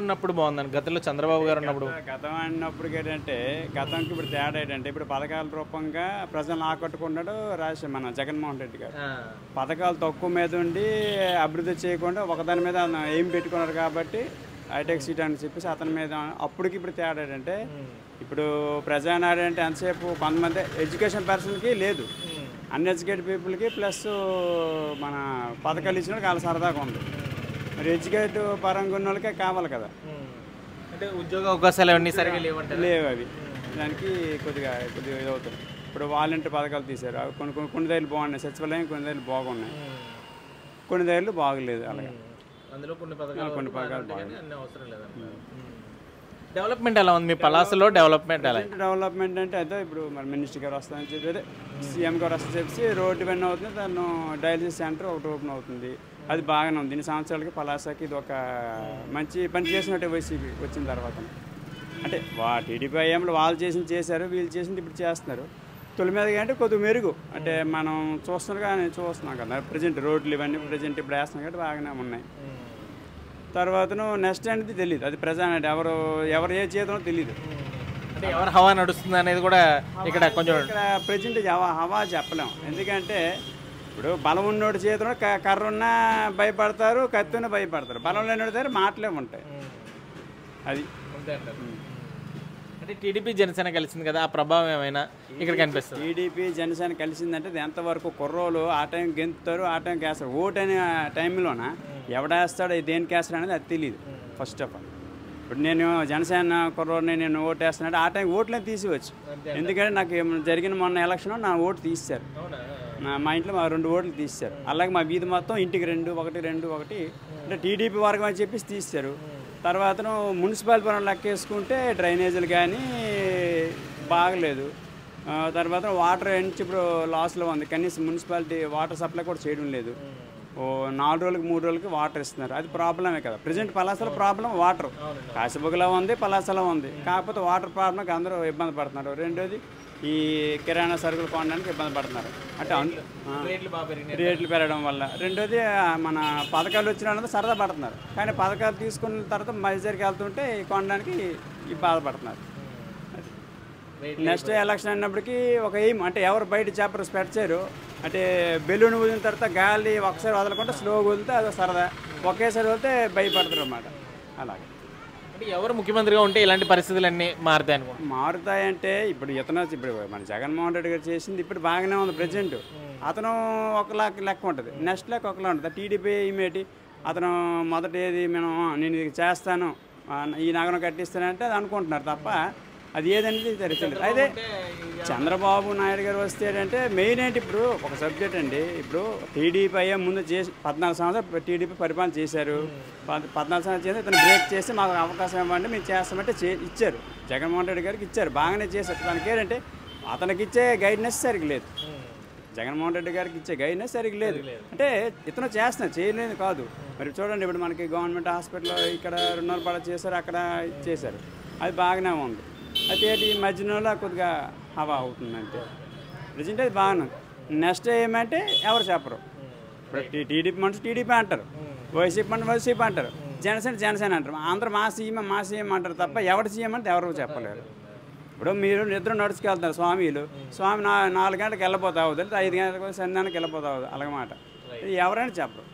ఉన్నప్పుడు బాగుందని గతంలో చంద్రబాబు గారు ఉన్నప్పుడు గతం అన్నప్పుడు ఏంటంటే గతంకి ఇప్పుడు తేడా ఏంటంటే ఇప్పుడు పథకాల రూపంగా ప్రజలను ఆకట్టుకున్నాడు రాజ మన జగన్మోహన్ రెడ్డి గారు ఆ, పథకాలు తక్కువ మీద ఉండి అభివృద్ధి చేయకుండా ఒకదాని మీద ఆయన ఏం పెట్టుకున్నారు కాబట్టి హైటెక్ సీట్ అని చెప్పేసి అతని మీద అప్పటికి ఇప్పుడు తేడా ఏంటంటే ఇప్పుడు ప్రజానాడు అంటే ఎంతసేపు కొంతమంది ఎడ్యుకేషన్ పర్సన్కి లేదు అన్ఎడ్యుకేటెడ్ పీపుల్కి ప్లస్ మన పథకాలు ఇచ్చిన వాళ్ళకి చాలా సరదాగా ఉంది మరి ఎడ్యుకేట్ పరంగా ఉన్న వాళ్ళకే కావాలి కదా ఉమ్. అంటే ఉద్యోగ అవకాశాలు అవన్నీ సరిగా లేవంటారు లేవు అవి దానికి కొద్దిగా కొద్దిగా ఇదవుతుంది ఇప్పుడు వాలంటీర్ పథకాలు తీశారు అవి కొన్ని కొన్ని కొన్ని దగ్గర బాగున్నాయి సచివాలయం కొన్ని దగ్గర బాగున్నాయి కొన్ని దగ్గరలు బాగలేదు అలాగే అందులో కొన్ని పథకాలు కొన్ని పథకాలు బాగానే ఉంటాయి కానీ అన్ని అవసరం లేదంటారు డెవలప్మెంట్ ఎలా ఉంది మీ పలాసలో డెవలప్మెంట్ ఎలా డెవలప్మెంట్ అంటే అదే ఇప్పుడు మరి మినిస్టర్ గారు వస్తారని చెప్పి అదే సీఎం గారు వస్తారని చెప్పి రోడ్డు ఇవన్నీ అవుతుంది దాన్ని డయాలసిస్ సెంటర్ ఒకటి ఓపెన్ అవుతుంది అది బాగానే ఉంది ఇన్ని సంవత్సరాలకి పలాసకి ఇది ఒక మంచి పని చేసినట్టే వైసీపీ వచ్చిన తర్వాత అంటే వా టీడీపీ అయ్యంలో వాళ్ళు చేసింది చేశారు వీళ్ళు చేసింది ఇప్పుడు చేస్తున్నారు తొలి మీద అంటే కొద్దిగా మెరుగు అంటే మనం చూస్తున్నాం కానీ చూస్తున్నాం కదా ప్రజెంట్ రోడ్లు ఇవన్నీ ప్రజెంట్ ఇప్పుడు వేస్తున్నాం కాబట్టి బాగానే ఉన్నాయి తర్వాతను నెక్స్ట్ అనేది తెలియదు అది ప్రజెంట్ ఎవరు ఎవరు ఏ చేతనో తెలియదు అంటే ఎవరు హవా నడుస్తుంది అనేది కూడా ఇక్కడ కొంచెం ఇక్కడ ప్రజెంట్ హవా హవా చెప్పలేం ఎందుకంటే ఇప్పుడు బలం ఉన్నోడి చేతిలో క- కర్ర ఉన్నా భయపడతారు కత్తి ఉన్నా భయపడతారు బలం లేనివాడి దగ్గర మాటలే ఉంటాయి అది అంతే అంటారు. అంటే టీడీపీ జనసేన కలిసింది కదా ఆ ప్రభావం ఏమైనా ఇక్కడ కనిపిస్తుంది టీడీపీ జనసేన కలిసిందంటే అది ఎంతవరకు కుర్రోలు ఆ టైం గెంతుతారు ఆ టైం వేస్తారు ఓటు అనే టైంలోన ఎవడేస్తాడో దేనికి వేస్తాడు అనేది అది తెలియదు ఫస్ట్ ఆఫ్ ఆల్ ఇప్పుడు నేను జనసేన కుర్రోడిని నేను ఓటు వేస్తున్నాడు ఆ టైం ఓట్లే తీసివచ్చు ఎందుకంటే నాకు ఏం- జరిగిన మొన్న ఎలక్షన్ నా ఓటు తీశారు అవునా నా- మా ఇంట్లో మా రెండు ఓట్లు తీశారు అలాగే మా వీధి మొత్తం ఇంటికి రెండు ఒకటి రెండు ఒకటి అంటే టీడీపీ వర్గం అని చెప్పేసి తీశారు తర్వాత మున్సిపాలిటీ పనులు లెక్కేసుకుంటే డ్రైనేజీలు కానీ బాగలేదు ఆ, తర్వాత వాటర్ నుంచి ఇప్పుడు లాస్లో ఉంది కనీసం మున్సిపాలిటీ వాటర్ సప్లై కూడా చేయడం లేదు ఓ నాలుగు రోజులకి మూడు రోజులకి వాటర్ ఇస్తున్నారు అది ప్రాబ్లమే కదా ప్రజెంట్ పలాసలో ప్రాబ్లం వాటర్ కాశీబుగ్లో ఉంది పలాసలో ఉంది కాకపోతే వాటర్ ప్రాబ్లంకి అందరూ ఇబ్బంది పడుతున్నారు రెండోది ఈ కిరాణా సరుకులు కొనడానికి ఇబ్బంది పడుతున్నారు అంటే అన్- ఆ, రేట్లు బాగా పెరిగినాయి రేట్లు పెరగడం వల్ల రెండోది ఆ, మన పథకాలు వచ్చిన వాళ్ళంతా సరదా పడుతున్నారు కానీ పథకాలు తీసుకున్న తర్వాత మధ్యకి వెళ్తుంటే ఈ కొనడానికి ఈ బాధపడుతున్నారు నెక్స్ట్ ఎలక్షన్ అన్నప్పటికీ ఒక ఎయిమ్ అంటే ఎవరు బయట చేపరు స్పెట్ చేయరు అంటే బెలూన్ వదిలిన తర్వాత గాలి ఒకసారి వదలకుండా స్లోగా వదిలితే అది సరదా ఒకేసారి వదిలితే భయపడతారు అన్నమాట అలాగే అంటే ఎవరు ముఖ్యమంత్రిగా ఉంటే ఇలాంటి పరిస్థితులన్నీ మారుతాయి అనుకుంటున్నాను మారుతాయంటే ఇప్పుడు ఇతను ఇప్పుడు మన జగన్మోహన్ రెడ్డి గారు చేసింది ఇప్పుడు బాగానే ఉంది ప్రజెంట్ అతను ఒకలా లెక్క ఉంటుంది నెక్స్ట్ లెక్క ఒకలా ఉంటుంది టీడీపీ ఇమేటి అతను మొదట ఏది మేము నేను ఇది చేస్తాను ఆ, ఈ నగరం కట్టిస్తానంటే అది అనుకుంటున్నారు తప్ప అది ఏదనేది తెలియదు అయితే చంద్రబాబు నాయుడు గారు వస్తే ఏంటంటే మెయిన్ ఏంటి ఇప్పుడు ఒక సబ్జెక్ట్ అండి ఇప్పుడు టీడీపీ అయ్యే ముందు చేసి పద్నాలుగు సంవత్సరాలు టీడీపీ పరిపాలన చేశారు పద్- పద్నాలుగు సంవత్సరాలు చేసి ఇతను బ్రేక్ చేసి మాకు అవకాశం ఇవ్వండి మేము చేస్తామంటే చే ఇచ్చారు జగన్మోహన్ రెడ్డి గారికి ఇచ్చారు బాగానే చేశారు దానికి ఏంటంటే అతనికి ఇచ్చే గైడ్నెస్ సరిగ్గా లేదు జగన్మోహన్ రెడ్డి గారికి ఇచ్చే గైడ్నెస్ సరిగ్గా లేదు అంటే ఇతను చేస్తున్నారు చేయలేదు కాదు మరి చూడండి ఇప్పుడు మనకి గవర్నమెంట్ హాస్పిటల్ ఇక్కడ రెండున్నర పడ చేశారు అక్కడ చేశారు అది బాగానే ఉంది అయితే ఏంటి ఈ మధ్యలో కొద్దిగా హవా అవుతుంది అంతే ప్రజెంట్ అది బాగానే ఉంది నెక్స్ట్ ఏమంటే ఎవరు చెప్పరు ఇప్పుడు టీ- టీడీపీ మనుషులు టీడీపీ అంటారు వైసీపీ మనుషులు వైసీపీ అంటారు జనసేన జనసేన అంటారు అందరూ మా సీఎం మా సీఎం అంటారు తప్ప ఎవరు సీఎం అంటే ఎవరు చెప్పలేరు ఇప్పుడు మీరు నిద్ర నడుచుకెళ్తారు స్వామిలు స్వామి నా నాలుగు గంటలకు వెళ్ళిపోతా అవుతుంది ఐదు గంటలకు సంధానికి వెళ్ళిపోతా అవుతుంది అలాగమాట ఇది ఎవరైనా చెప్పరు